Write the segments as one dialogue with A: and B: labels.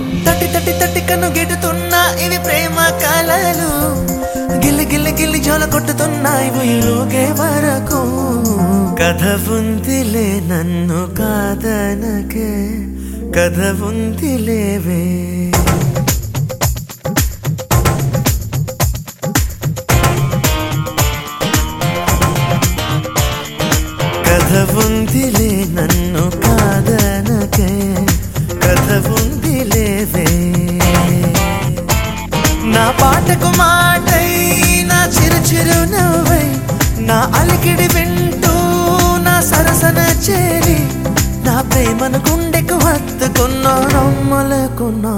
A: తట్టి తట్టి తట్టి కన్ను గిట్టుతున్నా ఇవి ప్రేమ కలలు గిల్లి గిల్లి గిల్లి జోల కొట్టుతున్నాయి ఉయ్యూగే వరకు కథ ఉందిలే నన్ను కాదనకే కథ ఉందిలేవే కథ ఉందిలే నన్ను కాదనకే కథ ఉందిలేవే నా పాటకు మాటై నా చిరు చిరు నవ్వై నా అలికిడి వింటూ నా సరసన చేరి నా ప్రేమను గుండెకు హత్తుకున్నా రమ్మలకున్నా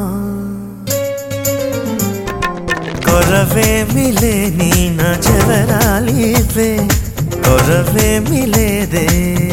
A: కొరవేమిలే నీ నా చెవరాలివే కొరవేమిలేదే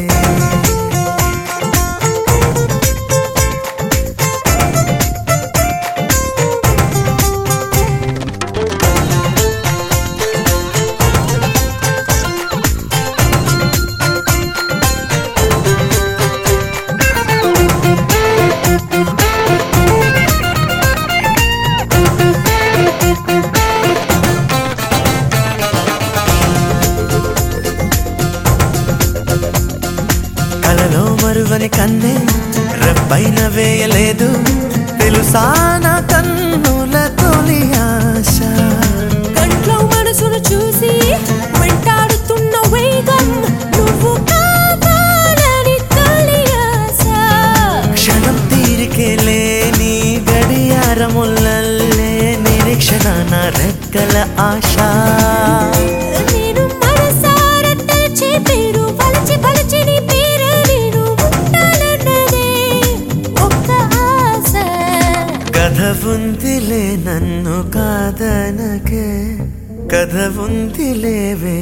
A: కలలో మరువని కన్నే రెప్పైన వేయలేదు తెలుసా నా కన్నుల తొలి ఆశ
B: కంట్లో మనసును చూసి వెంటాడుతున్న వేగం నువ్వు కావాలని తొలి ఆశ
A: క్షణం తీరికే లేని గడియారముల్లే నిరీక్షణ నా రెక్కల ఆశ
B: నేను మనసారా తలచే పేరు వలచి వలచి నీ పేరు నేను ఉండాలన్నదే ఒక్క ఆశ
A: కథ ఉందిలే నన్ను కాదనకే కథ ఉందిలేవే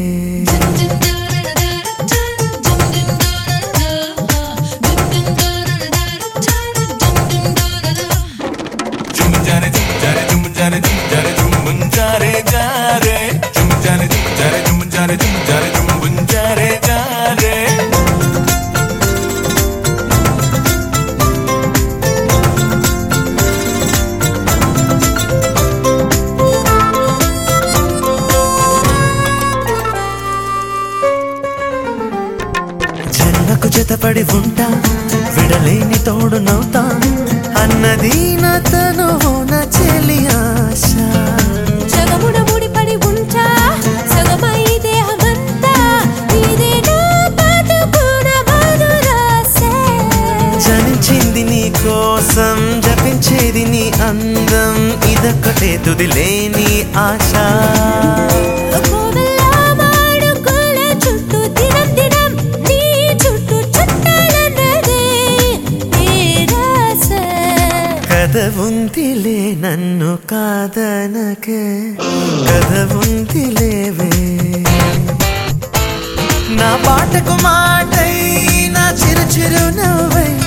C: జుమ్జారే జుమ్జారే జుమ్జారే జుమ్జారే జుమ్ముంజారే జారే జుమ్జారే జుమ్జారే జుమ్జారే జుమ్జారే జుమ్ముంజారే జారే
A: జన్మకు జతపడి ఉంటా విడలేని తోడు నవ్వుతా అన్నది నా తను నా చెలి ఆశ
B: జగమున ముడిపడి ఉంటా సగమై దేహమంతా ఇదే నా బతుకున మధురాశ
A: జనించింది నీ కోసం జపించేది నీ అందం ఇదొక్కటే తుదిలేని ఆశ
B: కోవెల మాడుకోల చుట్టూ దినం దినం నీ చుట్టూ చుట్టాలన్నదే నిరాశ
A: కథ ఉందిలే నన్ను కాదనకే కథ ఉందిలేవే నా పాటకు మాటై నా చిరు చిరు నవ్వై